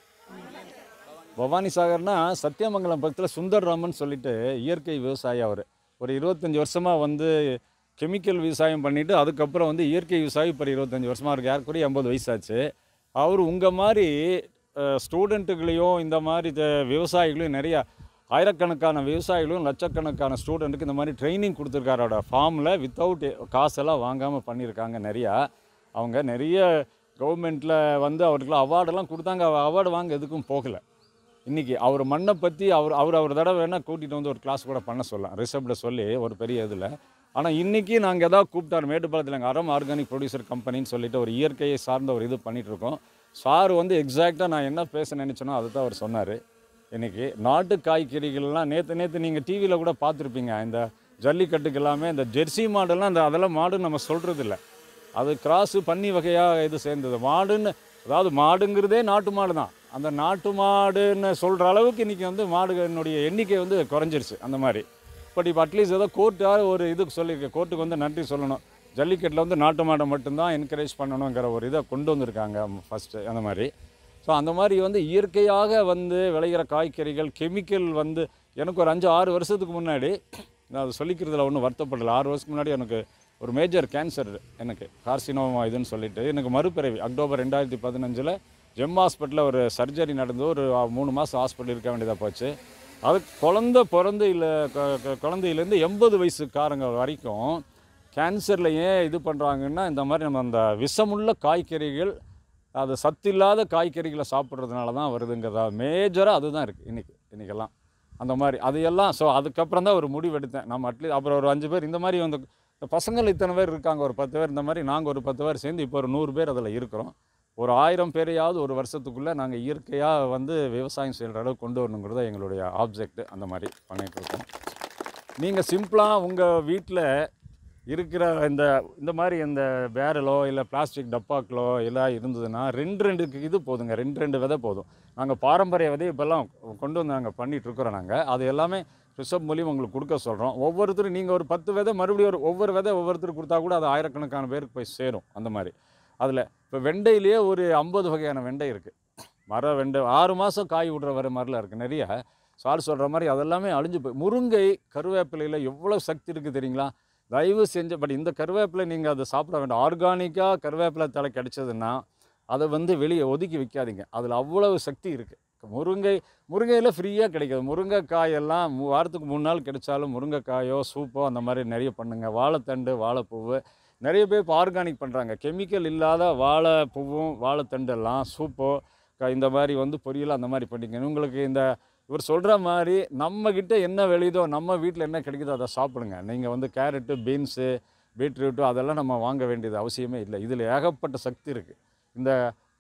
பவானி சாகர்னா சத்தியமங்கலம் பக்கத்தில் சுந்தர்ராமன் சொல்லிட்டு இயற்கை விவசாயி அவர் ஒரு இருபத்தஞ்சி வருஷமாக வந்து கெமிக்கல் விவசாயம் பண்ணிவிட்டு அதுக்கப்புறம் வந்து இயற்கை விவசாயி இப்போ இருபத்தஞ்சி வருஷமாக இருக்கு யாருக்குரிய எண்பது வயசாச்சு அவர் உங்கள் மாதிரி ஸ்டூடெண்ட்டுகளையும் இந்த மாதிரி த- விவசாயிகளையும் நிறையா ஆயிரக்கணக்கான விவசாயிகளும் லட்சக்கணக்கான ஸ்டூடெண்ட்டுக்கு இந்த மாதிரி ட்ரைனிங் கொடுத்துருக்காரோட ஃபார்மில் வித்தவுட் காசெல்லாம் வாங்காமல் பண்ணியிருக்காங்க நிறையா அவங்க நிறைய கவர்மெண்ட்டில் வந்து அவருக்குலாம் அவார்டெல்லாம் கொடுத்தாங்க அவார்டு வாங்க எதுக்கும் போகலை இன்றைக்கி அவர் மண்ணை பற்றி அவர் அவர் அவர் தடவை வேணால் கூட்டிகிட்டு வந்து ஒரு கிளாஸ் கூட பண்ண சொல்லலாம் ரிசப்டில் சொல்லி ஒரு பெரிய இதில் ஆனால் இன்றைக்கி நாங்கள் எதாவது கூப்பிட்டார் மேட்டுப்பாளத்தில் எங்கள் அறம் ஆர்கானிக் ப்ரொடியூசர் கம்பெனின்னு சொல்லிட்டு ஒரு இயற்கையை சார்ந்த ஒரு இது பண்ணிகிட்டு இருக்கோம் சார் வந்து எக்ஸாக்டாக நான் என்ன பேச நினச்சேனோ அதை தான் அவர் சொன்னார் இன்றைக்கி நாட்டு காய்கறிகள்லாம் நேற்று நேற்று நீங்கள் டிவியில் கூட பார்த்துருப்பீங்க இந்த ஜல்லிக்கட்டுக்கு எல்லாமே இந்த ஜெர்சி மாடெல்லாம் அந்த அதெல்லாம் மாடுன்னு நம்ம சொல்கிறது இல்லை அது கிராஸு பன்னி வகையாக இது சேர்ந்தது மாடுன்னு அதாவது மாடுங்கிறதே நாட்டு மாடு தான் அந்த நாட்டு மாடுன்னு சொல்கிற அளவுக்கு இன்றைக்கி வந்து மாடுகளினுடைய எண்ணிக்கை வந்து குறைஞ்சிருச்சு அந்த மாதிரி பட் இப்போ அட்லீஸ்ட் ஏதோ கோர்ட்டாக ஒரு இதுக்கு சொல்லியிருக்கு கோர்ட்டுக்கு வந்து நன்றி சொல்லணும் ஜல்லிக்கட்டில் வந்து நாட்டு மாடை மட்டும்தான் என்கரேஜ் பண்ணணுங்கிற ஒரு இதை கொண்டு வந்திருக்காங்க ஃபஸ்ட்டு அந்த மாதிரி ஸோ அந்த மாதிரி வந்து இயற்கையாக வந்து விளையிற காய்கறிகள் கெமிக்கல் வந்து எனக்கு ஒரு அஞ்சு ஆறு வருஷத்துக்கு முன்னாடி நான் அதை சொல்லிக்கிறதுல ஒன்றும் வருத்தப்படலை ஆறு வருஷத்துக்கு முன்னாடி எனக்கு ஒரு மேஜர் கேன்சர் எனக்கு கார்சினோமா இதுன்னு சொல்லிட்டு எனக்கு மறுபிறவி அக்டோபர் ரெண்டாயிரத்தி பதினஞ்சில் ஜெம் ஹாஸ்பிட்டலில் ஒரு சர்ஜரி நடந்து ஒரு மூணு மாதம் ஹாஸ்பிட்டல் இருக்க வேண்டியதாக போச்சு அது குழந்த பிறந்து இல்லை குழந்தையிலேருந்து எண்பது வயசுக்காரங்க வரைக்கும் கேன்சரில் ஏன் இது பண்ணுறாங்கன்னா இந்த மாதிரி நம்ம அந்த விஷமுள்ள காய்கறிகள் அது சத்தில்லாத காய்கறிகளை சாப்பிட்றதுனால தான் வருதுங்கிறதா மேஜராக அதுதான் இருக்குது இன்றைக்கி இன்றைக்கெல்லாம் அந்த மாதிரி அது எல்லாம் ஸோ அதுக்கப்புறம் தான் ஒரு முடிவு எடுத்தேன் நம்ம அட்லீஸ்ட் அப்புறம் ஒரு அஞ்சு பேர் இந்த மாதிரி வந்து இந்த பசங்கள் இத்தனை பேர் இருக்காங்க ஒரு பத்து பேர் இந்த மாதிரி நாங்கள் ஒரு பத்து பேர் சேர்ந்து இப்போ ஒரு நூறு பேர் அதில் இருக்கிறோம் ஒரு ஆயிரம் பேரையாவது ஒரு வருஷத்துக்குள்ளே நாங்கள் இயற்கையாக வந்து விவசாயம் செய்கிற அளவுக்கு கொண்டு வரணுங்கிறது தான் எங்களுடைய ஆப்ஜெக்ட் அந்த மாதிரி பண்ணிகிட்டு இருக்கோம் நீங்கள் சிம்பிளாக உங்கள் வீட்டில் இருக்கிற இந்த இந்த மாதிரி இந்த பேரலோ இல்லை பிளாஸ்டிக் டப்பாக்களோ எல்லாம் இருந்ததுன்னா ரெண்டு ரெண்டு இது போதுங்க ரெண்டு ரெண்டு விதை போதும் நாங்கள் பாரம்பரிய விதை இப்போல்லாம் கொண்டு வந்து நாங்கள் பண்ணிகிட்டு இருக்கிறோம் நாங்கள் அது எல்லாமே ரிசப் மூலியம் உங்களுக்கு கொடுக்க சொல்கிறோம் ஒவ்வொருத்தரும் நீங்கள் ஒரு பத்து விதை மறுபடியும் ஒரு ஒவ்வொரு விதை ஒவ்வொருத்தர் கொடுத்தா கூட அது ஆயிரக்கணக்கான பேருக்கு போய் சேரும் அந்த மாதிரி அதில் இப்போ வெண்டையிலேயே ஒரு ஐம்பது வகையான வெண்டை இருக்குது மர வெண்டை ஆறு மாதம் காய் விடுற வர மாதிரிலாம் இருக்குது நிறைய சார் சொல்கிற மாதிரி அதெல்லாமே அழிஞ்சு போய் முருங்கை கருவேப்பிலையில் எவ்வளோ சக்தி இருக்குது தெரியுங்களா தயவு செஞ்சு பட் இந்த கருவேப்பிலை நீங்கள் அதை சாப்பிட வேண்டாம் ஆர்கானிக்காக கருவேப்பிலை தலை கிடைச்சதுன்னா அதை வந்து வெளியே ஒதுக்கி வைக்காதீங்க அதில் அவ்வளவு சக்தி இருக்குது முருங்கை முருங்கையில் ஃப்ரீயாக கிடைக்காது முருங்கைக்காயெல்லாம் மூ வாரத்துக்கு மூணு நாள் கிடைச்சாலும் முருங்கைக்காயோ சூப்போ அந்த மாதிரி நிறைய பண்ணுங்கள் வாழைத்தண்டு வாழைப்பூவு நிறைய பேர் இப்போ ஆர்கானிக் பண்ணுறாங்க கெமிக்கல் இல்லாத வாழைப்பூவும் வாழைத்தண்டு எல்லாம் சூப்போ க- இந்த மாதிரி வந்து பொரியல் அந்த மாதிரி பண்ணிங்க உங்களுக்கு இந்த இவர் சொல்கிற மாதிரி நம்மக்கிட்ட என்ன விளையுதோ நம்ம வீட்டில் என்ன கிடைக்குதோ அதை சாப்பிடுங்க நீங்கள் வந்து கேரட்டு பீன்ஸு பீட்ரூட்டு அதெல்லாம் நம்ம வாங்க வேண்டியது அவசியமே இல்லை இதில் ஏகப்பட்ட சக்தி இருக்குது இந்த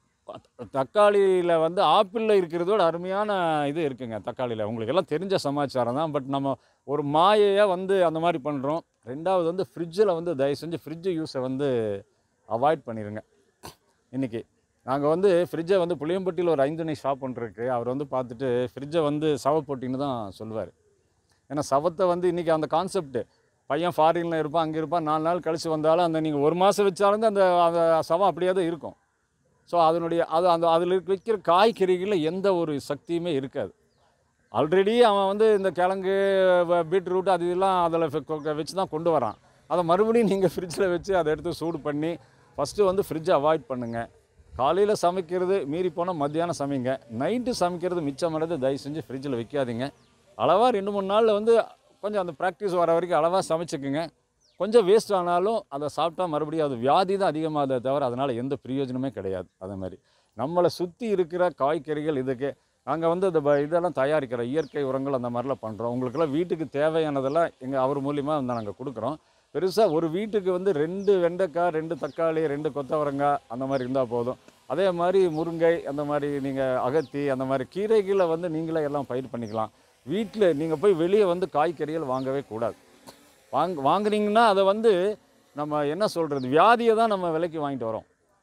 தக்காளியில் வந்து ஆப்பிளில் இருக்கிறதோட அருமையான இது இருக்குங்க தக்காளியில் உங்களுக்கு எல்லாம் தெரிஞ்ச சமாச்சாரம் தான் பட் நம்ம ஒரு மாயையாக வந்து அந்த மாதிரி பண்ணுறோம் ரெண்டாவது வந்து ஃப்ரிட்ஜில் வந்து தயவு செஞ்சு ஃப்ரிட்ஜ் யூஸை வந்து அவாய்ட் பண்ணிடுங்க இன்றைக்கி நாங்கள் வந்து ஃப்ரிட்ஜை வந்து புளியம்பட்டியில் ஒரு ஐந்து ஷாப் ஒன்று இருக்குது அவர் வந்து பார்த்துட்டு ஃப்ரிட்ஜை வந்து சவப்பொட்டின்னு தான் சொல்லுவார் ஏன்னா சவத்தை வந்து இன்றைக்கி அந்த கான்செப்ட்டு பையன் ஃபாரினில் இருப்பான் அங்கே இருப்பான் நாலு நாள் கழித்து வந்தாலும் அந்த நீங்கள் ஒரு மாதம் வச்சாலும் அந்த அந்த சவம் அப்படியே தான் இருக்கும் ஸோ அதனுடைய அது அந்த அதில் வைக்கிற காய்கறிகளில் எந்த ஒரு சக்தியுமே இருக்காது ஆல்ரெடி அவன் வந்து இந்த கிழங்கு வ- பீட்ரூட் அது இதெல்லாம் அதில் வச்சு தான் கொண்டு வரான் அதை மறுபடியும் நீங்கள் ஃப்ரிட்ஜில் வச்சு அதை எடுத்து சூடு பண்ணி ஃபஸ்ட்டு வந்து ஃப்ரிட்ஜை அவாய்ட் பண்ணுங்கள் காலையில் சமைக்கிறது மீறி போனால் மத்தியானம் சமைங்க நைட்டு சமைக்கிறது மிச்சமானது தயவு செஞ்சு ஃப்ரிட்ஜில் வைக்காதீங்க அளவாக ரெண்டு மூணு நாளில் வந்து கொஞ்சம் அந்த ப்ராக்டிஸ் வர வரைக்கும் அளவாக சமைச்சுக்குங்க கொஞ்சம் வேஸ்ட் ஆனாலும் அதை சாப்பிட்டா மறுபடியும் அது வியாதி தான் அதிகமாகுதே தவிர அதனால் எந்த பிரயோஜனமே கிடையாது அதே மாதிரி நம்மளை சுற்றி இருக்கிற காய்கறிகள் இதுக்கு நாங்கள் வந்து இந்த ப- இதெல்லாம் தயாரிக்கிற இயற்கை உரங்கள் அந்த மாதிரிலாம் பண்ணுறோம் உங்களுக்கெல்லாம் வீட்டுக்கு தேவையானதெல்லாம் எங்கள் அவர் மூலியமாக வந்து நாங்கள் கொடுக்குறோம் பெருசாக ஒரு வீட்டுக்கு வந்து ரெண்டு வெண்டைக்காய் ரெண்டு தக்காளி ரெண்டு கொத்தவரங்காய் அந்த மாதிரி இருந்தால் போதும் அதே மாதிரி முருங்கை அந்த மாதிரி நீங்கள் அகத்தி அந்த மாதிரி கீரைகளை வந்து நீங்களே எல்லாம் பயிர் பண்ணிக்கலாம் வீட்டில் நீங்கள் போய் வெளியே வந்து காய்கறிகள் வாங்கவே கூடாது வாங்க வாங்குனீங்கன்னா அதை வந்து நம்ம என்ன சொல்கிறது வியாதியை தான் நம்ம விலைக்கு வாங்கிட்டு வரோம்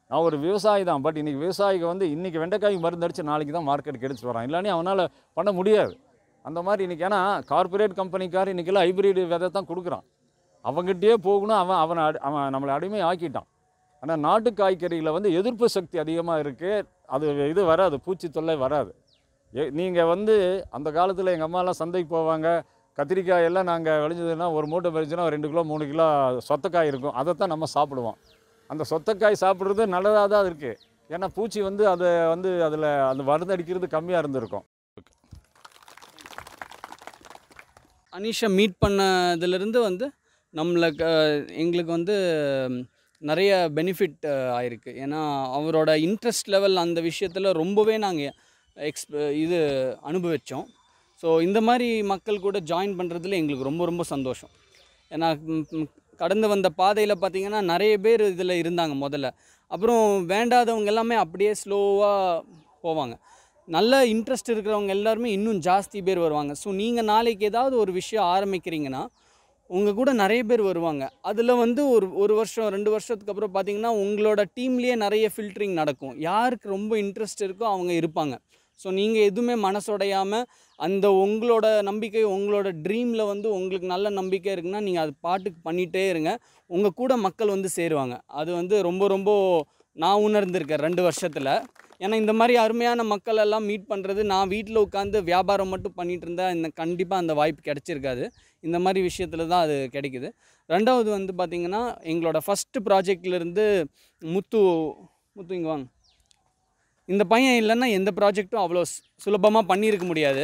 நான் ஒரு விவசாயி தான் பட் இன்றைக்கி விவசாயிக்கு வந்து இன்றைக்கி வெண்டைக்காய்க்கு மருந்து அடித்து நாளைக்கு தான் மார்க்கெட்டுக்கு எடுத்துகிட்டு வரான் இல்லாட்டி அவனால் பண்ண முடியாது அந்த மாதிரி இன்றைக்கி ஏன்னா கார்ப்பரேட் கம்பெனிக்கார் இன்றைக்கெல்லாம் ஹைப்ரிட் விதை தான் கொடுக்குறான் அவங்ககிட்டயே போகணும் அவன் அவனை அடி- அவன் நம்மளை அடிமை ஆக்கிட்டான் ஆனால் நாட்டு காய்கறியில் வந்து எதிர்ப்பு சக்தி அதிகமாக இருக்குது அது இது வராது பூச்சி தொல்லை வராது நீங்கள் வந்து அந்த காலத்தில் எங்கள் அம்மாலாம் சந்தைக்கு போவாங்க கத்திரிக்காய் எல்லாம் நாங்கள் விளைஞ்சதுன்னா ஒரு மூட்டை விளைஞ்சுன்னா ஒரு ரெண்டு கிலோ மூணு கிலோ சொத்தக்காய் இருக்கும் அதை தான் நம்ம சாப்பிடுவோம் அந்த சொத்தக்காய் சாப்பிட்றது நல்லதாக தான் இருக்குது ஏன்னா பூச்சி வந்து அதை வந்து அதில் அந்த மருந்து அடிக்கிறது கம்மியாக இருந்திருக்கும் அனீஷை மீட் பண்ணதுலேருந்து வந்து நம்மளுக்கு அஹ், எங்களுக்கு வந்து ம், நிறைய பெனிஃபிட் ஆயிருக்கு ஏன்னா அவரோட இன்ட்ரெஸ்ட் லெவல் அந்த விஷயத்தில் ரொம்பவே நாங்கள் எக்ஸ் இது அனுபவித்தோம் ஸோ இந்த மாதிரி மக்கள் கூட ஜாயின் பண்ணுறதுல எங்களுக்கு ரொம்ப ரொம்ப சந்தோஷம் ஏன்னா ம், ம், கடந்து வந்த பாதையில் பார்த்தீங்கன்னா நிறைய பேர் இதில் இருந்தாங்க முதல்ல அப்புறம் வேண்டாதவங்க எல்லாமே அப்படியே ஸ்லோவாக போவாங்க நல்ல இன்ட்ரெஸ்ட் இருக்கிறவங்க எல்லாருமே இன்னும் ஜாஸ்தி பேர் வருவாங்க ஸோ நீங்கள் நாளைக்கு ஏதாவது ஒரு விஷயம் ஆரம்பிக்கிறீங்கன்னா உங்கள் கூட நிறைய பேர் வருவாங்க அதில் வந்து ஒரு ஒரு வருஷம் ரெண்டு வருஷத்துக்கு அப்புறம் பார்த்தீங்கன்னா உங்களோட டீம்லேயே நிறைய ஃபில்டரிங் நடக்கும் யாருக்கு ரொம்ப இன்ட்ரெஸ்ட் இருக்கோ அவங்க இருப்பாங்க ஸோ நீங்கள் எதுவுமே மனசுடையாமல் அந்த உங்களோட நம்பிக்கை உங்களோட ட்ரீமில் வந்து உங்களுக்கு நல்ல நம்பிக்கை இருக்குன்னா நீங்கள் அது பாட்டுக்கு பண்ணிகிட்டே இருங்க உங்கள் கூட மக்கள் வந்து சேருவாங்க அது வந்து ரொம்ப ரொம்ப நான் உணர்ந்திருக்கேன் ரெண்டு வருஷத்தில் ஏன்னா இந்த மாதிரி அருமையான மக்கள் எல்லாம் மீட் பண்ணுறது நான் வீட்டில் உட்காந்து வியாபாரம் மட்டும் பண்ணிட்டு இருந்தால் இந்த கண்டிப்பாக அந்த வாய்ப்பு கிடைச்சிருக்காது இந்த மாதிரி விஷயத்தில் தான் அது கிடைக்குது ரெண்டாவது வந்து பார்த்திங்கன்னா எங்களோட ஃபஸ்ட்டு ப்ராஜெக்ட்லேருந்து முத்து முத்து இங்கே வாங்க இந்த பையன் இல்லைன்னா எந்த ப்ராஜெக்ட்டும் அவ்வளோ சுலபமாக பண்ணியிருக்க முடியாது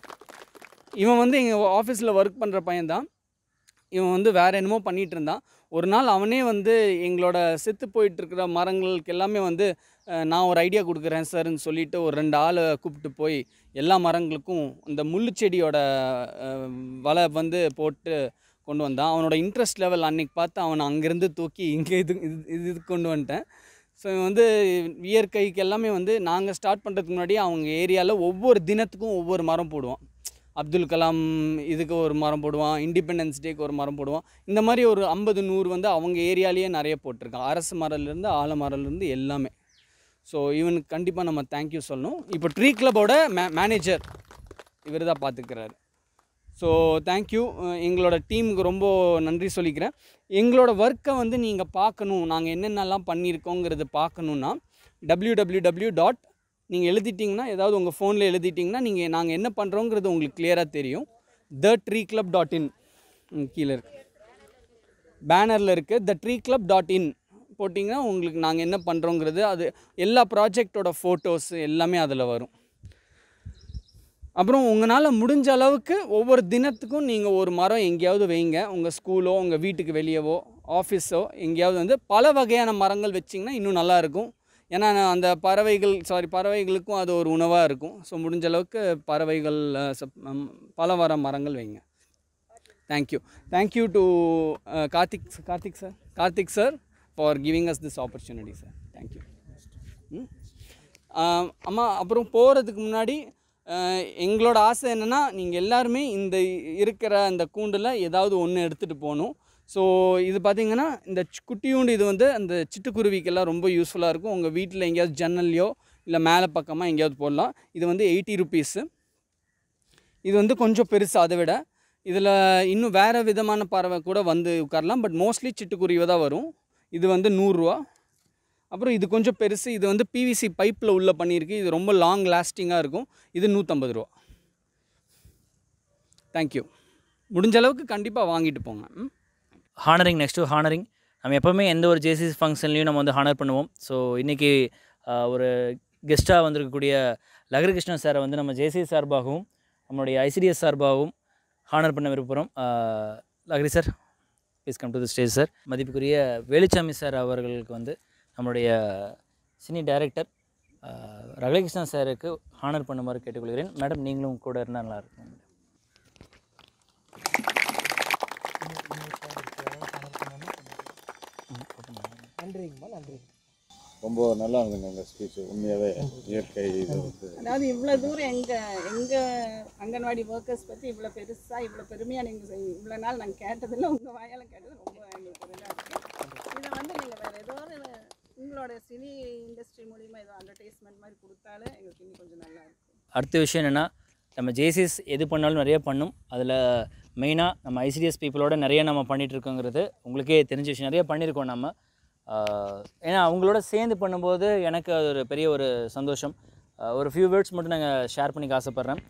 இவன் வந்து எங்கள் ஆஃபீஸில் ஒர்க் பண்ணுற பையன்தான் இவன் வந்து வேறு என்னமோ பண்ணிகிட்டு இருந்தான் ஒரு நாள் அவனே வந்து எங்களோட செத்து போயிட்டுருக்கிற மரங்களுக்கு எல்லாமே வந்து அஹ், நான் ஒரு ஐடியா கொடுக்குறேன் சார்ன்னு சொல்லிட்டு ஒரு ரெண்டு ஆளை கூப்பிட்டு போய் எல்லா மரங்களுக்கும் இந்த முள்ளு செடியோட அஹ், வலை வந்து போட்டு கொண்டு வந்தான் அவனோட இன்ட்ரெஸ்ட் லெவல் அன்னைக்கு பார்த்து அவனை அங்கேருந்து தூக்கி இங்கே இது இது இது இதுக்கு கொண்டு வந்துட்டேன் ஸோ வந்து இயற்கைக்கு எல்லாமே வந்து நாங்கள் ஸ்டார்ட் பண்ணுறதுக்கு முன்னாடி அவங்க ஏரியாவில் ஒவ்வொரு தினத்துக்கும் ஒவ்வொரு மரம் போடுவோம் அப்துல் கலாம் இதுக்கு ஒரு மரம் போடுவான் இண்டிபெண்டன்ஸ் டேக்கு ஒரு மரம் போடுவான் இந்த மாதிரி ஒரு ஐம்பது நூறு வந்து அவங்க ஏரியாலேயே நிறைய போட்டிருக்கான் அரசு மரம்லேருந்து ஆலமரம்லேருந்து எல்லாமே ஸோ இவனுக்கு கண்டிப்பாக நம்ம தேங்க்யூ சொல்லணும் இப்போ ட்ரீ கிளப்போட மே மேனேஜர் இவர் தான் பார்த்துக்கிறாரு ஸோ தேங்க்யூ எங்களோட டீமுக்கு ரொம்ப நன்றி சொல்லிக்கிறேன் எங்களோட ஒர்க்கை வந்து நீங்கள் பார்க்கணும் நாங்கள் என்னென்னலாம் பண்ணியிருக்கோங்கிறது பார்க்கணுன்னா www டாட் நீங்கள் எழுதிட்டிங்கன்னா ஏதாவது உங்கள் ஃபோனில் எழுதிட்டிங்கன்னா நீங்கள் நாங்கள் என்ன பண்ணுறோங்கிறது உங்களுக்கு கிளியராக தெரியும் the tree club dot in கீழே இருக்கு பேனரில் இருக்குது the tree club dot in போட்டிங்கன்னா உங்களுக்கு நாங்கள் என்ன பண்ணுறோங்கிறது அது எல்லா ப்ராஜெக்டோட ஃபோட்டோஸ் எல்லாமே அதில் வரும் அப்புறம் உங்களால் முடிஞ்ச அளவுக்கு ஒவ்வொரு தினத்துக்கும் நீங்கள் ஒரு மரம் எங்கேயாவது வைங்க உங்கள் ஸ்கூலோ உங்கள் வீட்டுக்கு வெளியவோ ஆஃபீஸோ எங்கேயாவது வந்து பல வகையான மரங்கள் வச்சிங்கன்னா இன்னும் நல்லா இருக்கும் ஏன்னா நான் அந்த பறவைகள் சாரி பறவைகளுக்கும் அது ஒரு உணவாக இருக்கும் ஸோ முடிஞ்ச அளவுக்கு பறவைகள் அஹ், சப்- ம், பல வர மரங்கள் வைங்க thank you thank you to Karthik Karthik sir Karthik sir for giving us this opportunity sir thank you ம் ஆம், அம்மா அப்புறம் போகிறதுக்கு முன்னாடி அஹ், எங்களோட ஆசை என்னென்னா நீங்கள் எல்லாருமே இந்த இருக்கிற அந்த கூண்டில் ஏதாவது ஒன்று எடுத்துகிட்டு போகணும் ஸோ இது பார்த்தீங்கன்னா இந்த சி- குட்டியூண்டு இது வந்து அந்த சிட்டுக்குருவிக்கெல்லாம் ரொம்ப யூஸ்ஃபுல்லாக இருக்கும் உங்கள் வீட்டில் எங்கேயாவது ஜன்னல்லையோ இல்லை மேலே பக்கமாக எங்கேயாவது போடலாம் இது வந்து எயிட்டி ருபீஸு இது வந்து கொஞ்சம் பெருசு அதை விட இதில் இன்னும் வேறு விதமான பறவை கூட வந்து உட்காரலாம் பட் மோஸ்ட்லி சிட்டுக்குருவி தான் வரும் இது வந்து நூறுரூவா அப்புறம் இது கொஞ்சம் பெருசு இது வந்து பிவிசி பைப்பில் உள்ள பண்ணியிருக்கு இது ரொம்ப லாங் லாஸ்டிங்காக இருக்கும் இது நூற்றம்பது ரூபா தேங்க்யூ முடிஞ்ச அளவுக்கு கண்டிப்பாக வாங்கிட்டு போங்க ம் ஹானரிங் நெக்ஸ்ட்டு ஹானரிங் நம்ம எப்போவுமே எந்த ஒரு ஜேசிஸ் ஃபங்க்ஷன்லையும் நம்ம வந்து ஹானர் பண்ணுவோம் ஸோ இன்றைக்கி ஒரு கெஸ்ட்டாக வந்திருக்கக்கூடிய லகரிகிருஷ்ணன் சாரை வந்து நம்ம ஜேசி சார்பாகவும் நம்மளுடைய ஐசிடிஎஸ் சார்பாகவும் ஹானர் பண்ண விருப்பகிறோம் லகரி sir please come to the stage sir மதிப்புக்குரிய வேலுச்சாமி சார் அவர்களுக்கு வந்து நம்மளுடைய சினி டைரக்டர் ரகலகிருஷ்ணன் சாருக்கு ஹானர் பண்ணுமாறு கேட்டுக்கொள்கிறேன் மேடம் நீங்களும் கூட இருந்தால் நல்லாயிருக்கும் நன்றிங்கம்மா நன்றி ரொம்ப நல்லா இருந்துங்க உங்கள் ஸ்பீச் உண்மையாகவே இயற்கை இது வந்து அதாவது இவ்வளோ தூரம் எங்கள் எங்கள் அங்கன்வாடி ஒர்க்கர்ஸ் பற்றி இவ்வளோ பெருசாக இவ்வளோ பெருமையாக நீங்கள் இவ்வளோ நாள் நாங்கள் கேட்டதில்ல உங்கள் வாயால் கேட்டது ரொம்ப எங்களுக்கு ஒரு இதாக இருக்குது இதை வந்து நீங்கள் வேறு ஏதோ ஒரு உங்களோட சினி இண்டஸ்ட்ரி மூலிமா ஏதோ அட்வர்டைஸ்மெண்ட் மாதிரி கொடுத்தாலும் எங்களுக்கு இன்னும் கொஞ்சம் நல்லா இருக்கும் அடுத்த விஷயம் என்னென்னா நம்ம ஜேசிஸ் எது பண்ணாலும் நிறைய பண்ணும் அதில் மெயினாக நம்ம ஐசிடிஎஸ் பீப்புளோட நிறைய நம்ம பண்ணிட்டு இருக்கோங்கிறது உங்களுக்கே தெரிஞ்ச விஷயம் நிறைய பண்ணியிருக்கோம் நம்ம ஆஹ் ஏன்னா அவங்களோட சேர்ந்து பண்ணும்போது எனக்கு அது ஒரு பெரிய ஒரு சந்தோஷம் ஆஹ் ஒரு ஃபியூ வேர்ட்ஸ் மட்டும் நாங்கள் ஷேர் பண்ணிக்க ஆசைப்பட்றேன்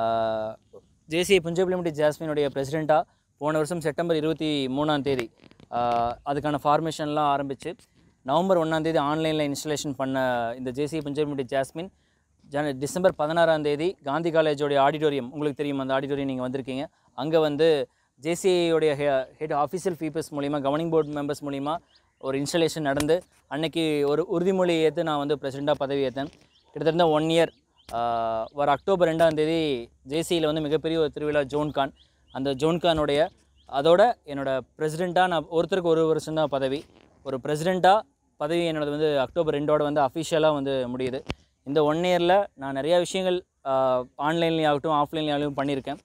ஜேசி புஞ்சப் லிமிடெட் ஜாஸ்மினுடைய பிரசிடெண்ட்டாக போன வருஷம் செப்டம்பர் இருபத்தி மூணாம் தேதி ஆஹ் அதுக்கான ஃபார்மேஷன்லாம் ஆரம்பித்து நவம்பர் ஒன்றாம் தேதி ஆன்லைனில் இன்ஸ்டலேஷன் பண்ண இந்த ஜேசி புஞ்சப் லிமிடெட் ஜாஸ்மின் ஜன டிசம்பர் பதினாறாம் தேதி காந்தி காலேஜோடைய ஆடிட்டோரியம் உங்களுக்கு தெரியும் அந்த ஆடிட்டோரியம் நீங்கள் வந்திருக்கீங்க அங்கே வந்து ஜேசிஐயோடைய ஹெட் ஆஃபீஷியல் ஃபீப்பர்ஸ் மூலிமா கவர்னிங் போர்டு மெம்பர்ஸ் மூலிமா ஒரு இன்ஸ்டலேஷன் நடந்து அன்னைக்கு ஒரு உறுதிமொழி ஏற்று நான் வந்து பிரசிடெண்ட்டாக பதவி ஏற்றேன் கிட்டத்தட்ட ஒன் இயர் வர அக்டோபர் ரெண்டாம் தேதி ஜேசியில் வந்து மிகப்பெரிய ஒரு திருவிழா ஜோன்கான் அந்த ஜோன்கானுடைய அதோட என்னோட பிரசிடெண்ட்டாக நான் ஒருத்தருக்கு ஒரு வருஷம் தான் பதவி ஒரு பிரசிடெண்ட்டாக பதவி என்னோடது வந்து அக்டோபர் ரெண்டோட வந்து அஃபிஷியலாக வந்து முடியுது இந்த ஒன் இயரில் நான் நிறையா விஷயங்கள் ஆன்லைன்லேயும் ஆகட்டும் ஆஃப்லைன்லேயும் பண்ணியிருக்கேன்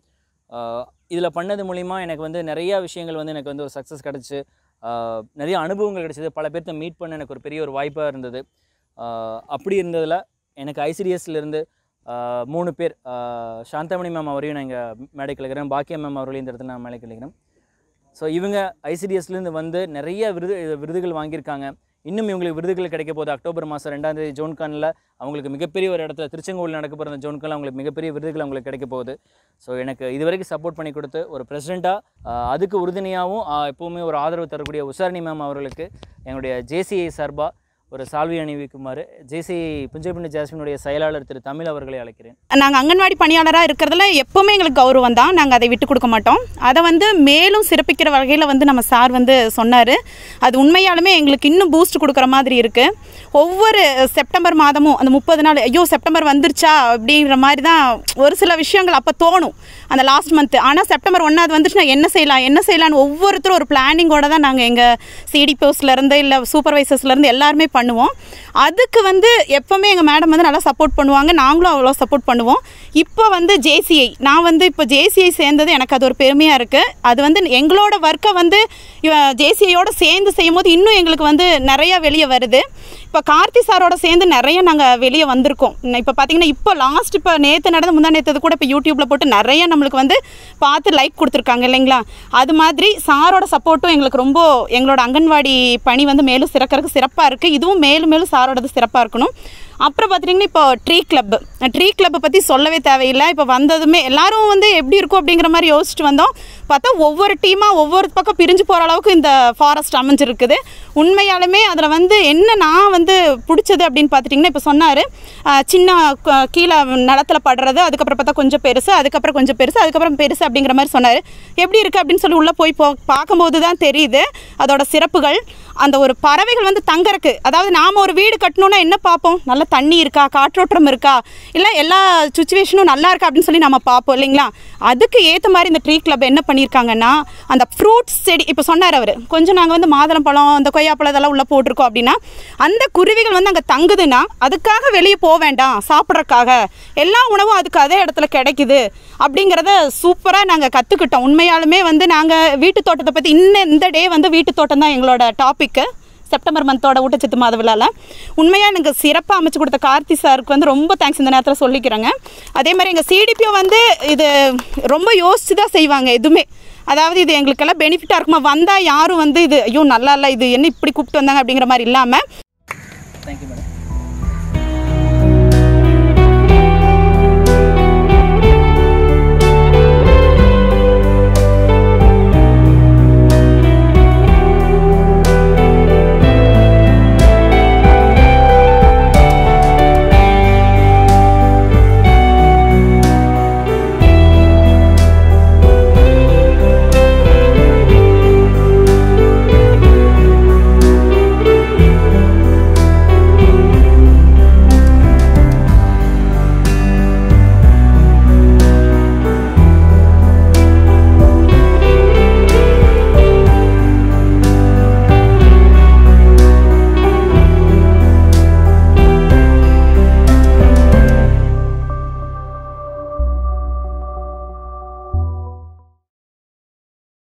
இதில் பண்ணது மூலிமா எனக்கு வந்து நிறையா விஷயங்கள் வந்து எனக்கு வந்து ஒரு சக்ஸஸ் கிடச்சி நிறைய அனுபவங்கள் கிடைச்சது பல பேர்த்த மீட் பண்ண எனக்கு ஒரு பெரிய ஒரு வாய்ப்பாக இருந்தது ஆஹ் அப்படி இருந்ததில் எனக்கு ஐசிடிஎஸ்லேருந்து மூணு பேர் ஆஹ் சாந்தமணி மேம் அவரையும் நான் இங்கே மேடை கலைக்கிறேன் பாக்கியா மேம் அவர்களையும் இந்த இடத்துல நான் மேடை கலைக்கிறேன் ஸோ இவங்க ஐசிடிஎஸ்லேருந்து வந்து நிறைய விருது விருதுகள் வாங்கியிருக்காங்க இன்னும் இவங்களுக்கு விருதுகள் கிடைக்க போகுது அக்டோபர் மாதம் ரெண்டாம் தேதி ஜோன்கானில் அவங்களுக்கு மிகப்பெரிய ஒரு இடத்துல திருச்செங்கோவில் நடக்க போகிற அந்த ஜோன்கானில் அவங்களுக்கு மிகப்பெரிய விருதுகள் அவங்களுக்கு கிடைக்க போகுது ஸோ எனக்கு இது வரைக்கும் சப்போர்ட் பண்ணி கொடுத்து ஒரு பிரசிடெண்ட்டாக அதுக்கு உறுதுணையாகவும் ஆஹ் எப்போவுமே ஒரு ஆதரவு தரக்கூடிய உஷாரணி மேம் அவர்களுக்கு எங்களுடைய ஜேசிஐ சார்பாக ஒரு சால்வி அணிவிக்குமாறு ஜேசி புஞ்சைப்பிண்டி ஜாஸ்மினுடைய செயலாளர் திரு தமிழ் அவர்களை அழைக்கிறேன் நாங்கள் அங்கன்வாடி பணியாளராக இருக்கிறதுல எப்போவுமே எங்களுக்கு கௌரவம் தான் நாங்கள் அதை விட்டு கொடுக்க மாட்டோம் அதை வந்து மேலும் சிறப்பிக்கிற வகையில் வந்து நம்ம சார் வந்து சொன்னார் அது உண்மையாலுமே எங்களுக்கு இன்னும் பூஸ்ட் கொடுக்குற மாதிரி இருக்குது ஒவ்வொரு செப்டம்பர் மாதமும் அந்த முப்பது நாள் ஐயோ செப்டம்பர் வந்துருச்சா அப்படிங்கிற மாதிரி தான் ஒரு சில விஷயங்கள் அப்போ தோணும் அந்த லாஸ்ட் மந்த் ஆனால் செப்டம்பர் ஒன்றாவது வந்துச்சுன்னா என்ன செய்யலாம் என்ன செய்யலாம்னு ஒவ்வொருத்தரும் ஒரு பிளானிங்கோட தான் நாங்கள் எங்கள் சிடிபிஓஸ்லேருந்து இல்லை சூப்பர்வைசர்ஸ்லேருந்து எல்லாருமே பண்ணுவோம் அதுக்கு வந்து எப்போவுமே எங்கள் மேடம் வந்து நல்லா சப்போர்ட் பண்ணுவாங்க நாங்களும் அவ்வளோ சப்போர்ட் பண்ணுவோம் இப்போ வந்து ஜேசிஐ நான் வந்து இப்போ ஜேசிஐ சேர்ந்தது எனக்கு அது ஒரு பெருமையாக இருக்குது அது வந்து எங்களோட ஒர்க்கை வந்து ஜேசிஐயோட சேர்ந்து செய்யும் போது இன்னும் எங்களுக்கு வந்து நிறையா வெளியே வருது இப்போ கார்த்தி சாரோட சேர்ந்து நிறைய நாங்கள் வெளியே வந்திருக்கோம் இப்போ பார்த்தீங்கன்னா இப்போ லாஸ்ட் இப்போ நேற்று நடந்த முந்தா நேற்று கூட இப்போ யூடியூப்பில் போட்டு நிறைய நம்மளுக்கு வந்து பார்த்து லைக் கொடுத்துருக்காங்க இல்லைங்களா அது மாதிரி சாரோட சப்போர்ட்டும் எங்களுக்கு ரொம்ப எங்களோட அங்கன்வாடி பணி வந்து மேலும் சிறக்கிறதுக்கு சிறப்பாக இருக்குது இதுவும் மேலும் மேலும் சாரோடது சிறப்பாக இருக்கணும் அப்புறம் பார்த்துட்டிங்கன்னா இப்போ ட்ரீ கிளப் ட்ரீ கிளப்பை பற்றி சொல்லவே தேவையில்லை இப்போ வந்ததுமே எல்லாரும் வந்து எப்படி இருக்கும் அப்படிங்கிற மாதிரி யோசிச்சுட்டு வந்தோம் பார்த்தா ஒவ்வொரு டீமாக ஒவ்வொரு பக்கம் பிரிஞ்சு போகிற அளவுக்கு இந்த ஃபாரஸ்ட் அமைஞ்சிருக்குது உண்மையாலுமே அதில் வந்து என்ன நான் வந்து பிடிச்சது அப்படின்னு பார்த்துட்டிங்கன்னா இப்போ சொன்னார் சின்ன க- கீழே நிலத்தில் படுறது அதுக்கப்புறம் பார்த்தா கொஞ்சம் பெருசு அதுக்கப்புறம் கொஞ்சம் பெருசு அதுக்கப்புறம் பெருசு அப்படிங்கிற மாதிரி சொன்னார் எப்படி இருக்குது அப்படின்னு சொல்லி உள்ளே போய் போ பார்க்கும்போது தான் தெரியுது அதோட சிறப்புகள் அந்த ஒரு பறவைகள் வந்து தங்கறக்கு அதாவது நாம் ஒரு வீடு கட்டணும்னா என்ன பார்ப்போம் நல்ல தண்ணி இருக்கா காற்றோட்டம் இருக்கா இல்லை எல்லா சுச்சுவேஷனும் நல்லா இருக்கா அப்படின்னு சொல்லி நம்ம பார்ப்போம் இல்லைங்களா அதுக்கு ஏற்ற மாதிரி இந்த ட்ரீ கிளப் என்ன பண்ணியிருக்காங்கன்னா அந்த ஃப்ரூட்ஸ் செடி இப்போ சொன்னார் அவர் கொஞ்சம் நாங்கள் வந்து மாதுளம்பழம் அந்த கொய்யாப்பழம் இதெல்லாம் உள்ளே போட்டிருக்கோம் அப்படின்னா அந்த குருவிகள் வந்து அங்கே தங்குதுன்னா அதுக்காக வெளியே போக வேண்டாம் சாப்பிட்றதுக்காக எல்லா உணவும் அதுக்கு அதே இடத்துல கிடைக்குது அப்படிங்கிறத சூப்பராக நாங்கள் கற்றுக்கிட்டோம் உண்மையாலுமே வந்து நாங்கள் வீட்டு தோட்டத்தை பற்றி இன்னும் இந்த டே வந்து வீட்டு தோட்டம் தான் எங்களோட டாப்பிக்கு செப்டம்பர் மந்தோட ஊட்டச்சத்து மாத விழாவில் உண்மையாக எனக்கு சிறப்பாக அமைச்சு கொடுத்த கார்த்தி சாருக்கு வந்து ரொம்ப தேங்க்ஸ் இந்த நேரத்தில் சொல்லிக்கிறேங்க அதே மாதிரி எங்கள் சிடிபிஓ வந்து இது ரொம்ப யோசிச்சு தான் செய்வாங்க எதுவுமே அதாவது இது எங்களுக்கெல்லாம் பெனிஃபிட்டாக இருக்குமா வந்தால் யாரும் வந்து இது ஐயோ நல்லா இல்லை இது என்ன இப்படி கூப்பிட்டு வந்தாங்க அப்படிங்கிற மாதிரி இல்லாமல்